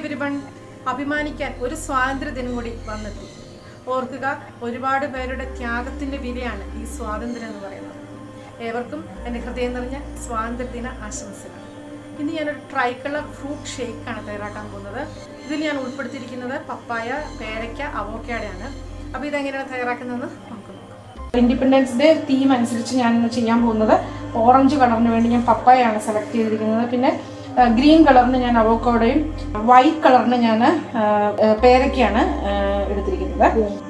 every one അഭിമാനിക്കാൻ ഒരു സ്വാതന്ത്ര്യ ദിനം കൂടി വന്നെത്തി ഓർക്കുക ഒരുപാട് പേരുടെ ത്യാഗത്തിൻ്റെ വിലയാണ് ഈ സ്വാതന്ത്ര്യം എന്ന് പറയുന്നത് ഏവർക്കും എൻ്റെ ഹൃദയം നിറഞ്ഞ സ്വാതന്ത്ര്യദിന ആശംസകൾ ഇന്ന് ഞാനൊരു ട്രൈ കളർ ഫ്രൂട്ട് ഷേക്കാണ് തയ്യാറാക്കാൻ പോകുന്നത് ഇതിൽ ഞാൻ ഉൾപ്പെടുത്തിയിരിക്കുന്നത് പപ്പായ പേരയ്ക്ക അവോക്കാടയാണ് അപ്പോൾ ഇതെങ്ങനെയാണ് തയ്യാറാക്കുന്നതെന്ന് നമുക്ക് നോക്കാം ഇൻഡിപെൻഡൻസ് ഡേ തീം അനുസരിച്ച് ഞാൻ ഇന്ന് ചെയ്യാൻ പോകുന്നത് ഓറഞ്ച് കളറിന് വേണ്ടി ഞാൻ പപ്പായാണ് സെലക്ട് ചെയ്തിരിക്കുന്നത് പിന്നെ ഗ്രീൻ കളറിന് ഞാൻ അവോക്കാഡോയും വൈറ്റ് കളറിന് ഞാൻ പേരയ്ക്കാണ് ആ, എടുത്തിരിക്കുന്നത്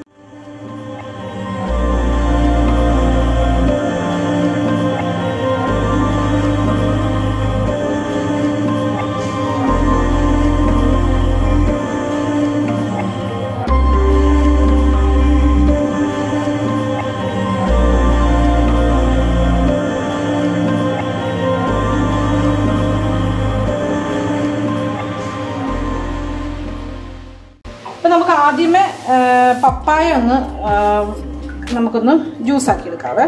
അപ്പം നമുക്ക് ആദ്യമേ ആ, പപ്പായ ഒന്ന് ആ, നമുക്കൊന്ന് ജ്യൂസ് ആക്കി എടുക്കാവേ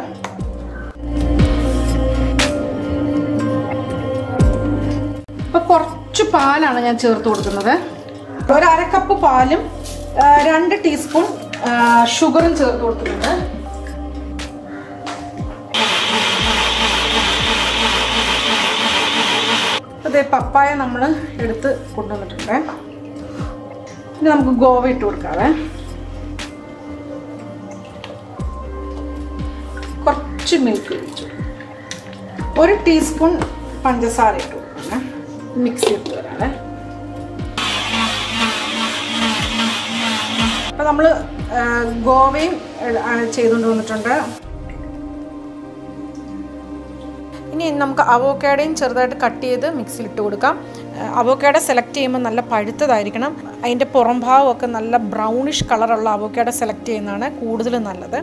ഇപ്പൊ കുറച്ച് പാലാണ് ഞാൻ ചേർത്ത് കൊടുക്കുന്നത് ഒരു അര കപ്പ് പാലും ആ, രണ്ട് ടീസ്പൂൺ ആ, ഷുഗറും ചേർത്ത് കൊടുക്കുന്നുണ്ട് അതേ പപ്പായ നമ്മൾ എടുത്ത് കൊണ്ടുവന്നിട്ടുണ്ട് ഇനി നമുക്ക് ഗോവ ഇട്ട് കൊടുക്കാവേ കുറച്ച് മിൽക്ക് ഒഴിച്ചു ഒരു ടീസ്പൂൺ പഞ്ചസാര ഇട്ട് കൊടുക്കണം മിക്സ് ചെയ്ത് വരാണേ അപ്പം നമ്മൾ ഗോവയും ആ, ചെയ്തുകൊണ്ട് വന്നിട്ടുണ്ട് ഇനി നമുക്ക് അവോക്കാഡയും ചെറുതായിട്ട് കട്ട് ചെയ്ത് മിക്സിയിൽ ഇട്ട് കൊടുക്കാം അവോക്കാഡ സെലക്ട് ചെയ്യുമ്പോൾ നല്ല പഴുത്തതായിരിക്കണം അതിൻ്റെ പുറം ഭാഗമൊക്കെ നല്ല ബ്രൗണിഷ് കളറുള്ള അവോക്കാഡ സെലക്ട് ചെയ്യുന്നതാണ് കൂടുതൽ നല്ലത്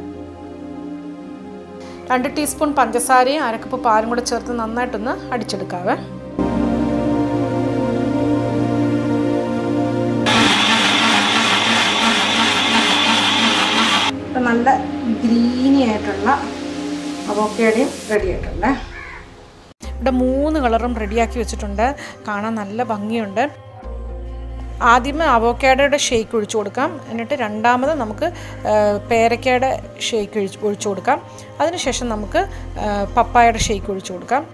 രണ്ട് ടീസ്പൂൺ പഞ്ചസാരയും അരക്കപ്പ് പാലും കൂടെ ചേർത്ത് നന്നായിട്ടൊന്ന് അടിച്ചെടുക്കാവേ ഇപ്പം നല്ല ഗ്രീനി ആയിട്ടുള്ള അവോക്കാഡയും റെഡി ആയിട്ടുണ്ട് ഇവിടെ മൂന്ന് കളറും റെഡിയാക്കി വെച്ചിട്ടുണ്ട് കാണാൻ നല്ല ഭംഗിയുണ്ട് ആദ്യമേ അവോക്കാഡോയുടെ ഷേക്ക് ഒഴിച്ചു കൊടുക്കാം എന്നിട്ട് രണ്ടാമത് നമുക്ക് ആ, പേരയ്ക്കയുടെ ഷേക്ക് ഒഴിച്ച് ഒഴിച്ചു കൊടുക്കാം അതിനുശേഷം നമുക്ക് ആ, പപ്പായയുടെ ഷേക്ക് ഒഴിച്ചു കൊടുക്കാം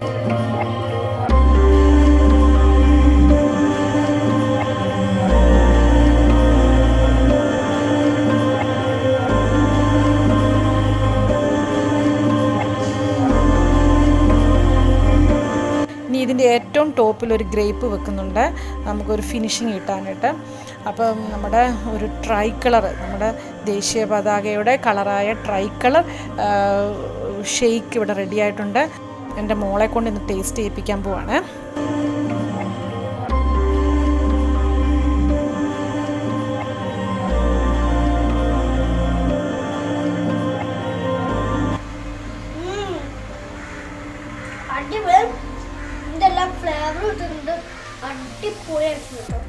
ഇനി ഇതിൻ്റെ ഏറ്റവും ടോപ്പിൽ ഒരു ഗ്രേപ്പ് വെക്കുന്നുണ്ട് നമുക്കൊരു ഫിനിഷിങ് കിട്ടാനായിട്ട് അപ്പം നമ്മുടെ ഒരു ട്രൈ കളർ നമ്മുടെ ദേശീയ പതാകയുടെ കളറായ ട്രൈ കളർ ഷെയ്ക്ക് ഇവിടെ റെഡി ആയിട്ടുണ്ട് എൻ്റെ മോളെ കൊണ്ട് ഇന്ന് ടേസ്റ്റ് ചെയ്യിപ്പിക്കാൻ പോവാണ് അടിപൊളി ഇതിന്റെ എല്ലാ ഫ്ലേവറും ഇട്ടിട്ടുണ്ട് അടിപൊളിയായിട്ട് കേട്ടോ